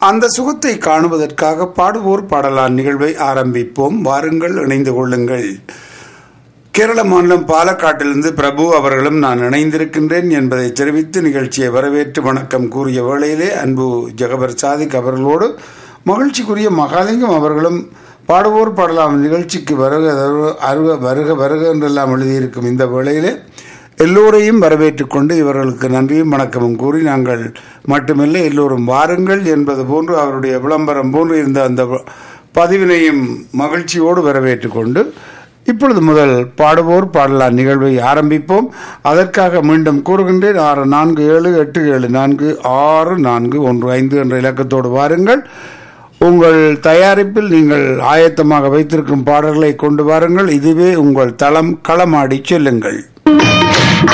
அந்த சுகத்தை காணுவதற்காக பாடுவோர் பாடலான் நிகழ்வை ஆரம்பிப்போம் வாருங்கள் இணைந்து கொள்ளுங்கள் கேரள மாநிலம் பாலக்காட்டிலிருந்து பிரபு அவர்களும் நான் இணைந்திருக்கின்றேன் என்பதை தெரிவித்து நிகழ்ச்சியை வரவேற்று வணக்கம் கூறிய வேளையிலே அன்பு ஜெகபர் சாதிக் அவர்களோடு மகிழ்ச்சிக்குரிய மகாலிங்கம் அவர்களும் பாடுவோர் பாடலாம் நிகழ்ச்சிக்கு வருக அருக வருக வருக என்றெல்லாம் எழுதியிருக்கும் இந்த வேளையிலே எல்லோரையும் வரவேற்றுக் கொண்டு இவர்களுக்கு நன்றியும் வணக்கமும் கூறி நாங்கள் மட்டுமில்லை எல்லோரும் வாருங்கள் என்பது போன்று அவருடைய விளம்பரம் போன்று இருந்த அந்த பதிவினையும் மகிழ்ச்சியோடு வரவேற்றுக் கொண்டு இப்பொழுது முதல் பாடுவோர் பாடலாம் நிகழ்வை ஆரம்பிப்போம் அதற்காக மீண்டும் கூறுகின்றேன் ஆறு நான்கு ஏழு எட்டு ஏழு நான்கு ஆறு நான்கு ஒன்று ஐந்து என்ற இலக்கத்தோடு வாருங்கள் உங்கள் தயாரிப்பில் நீங்கள் ஆயத்தமாக வைத்திருக்கும் பாடல்களை கொண்டு வாருங்கள் இதுவே உங்கள் தளம் களமாடி செல்லுங்கள்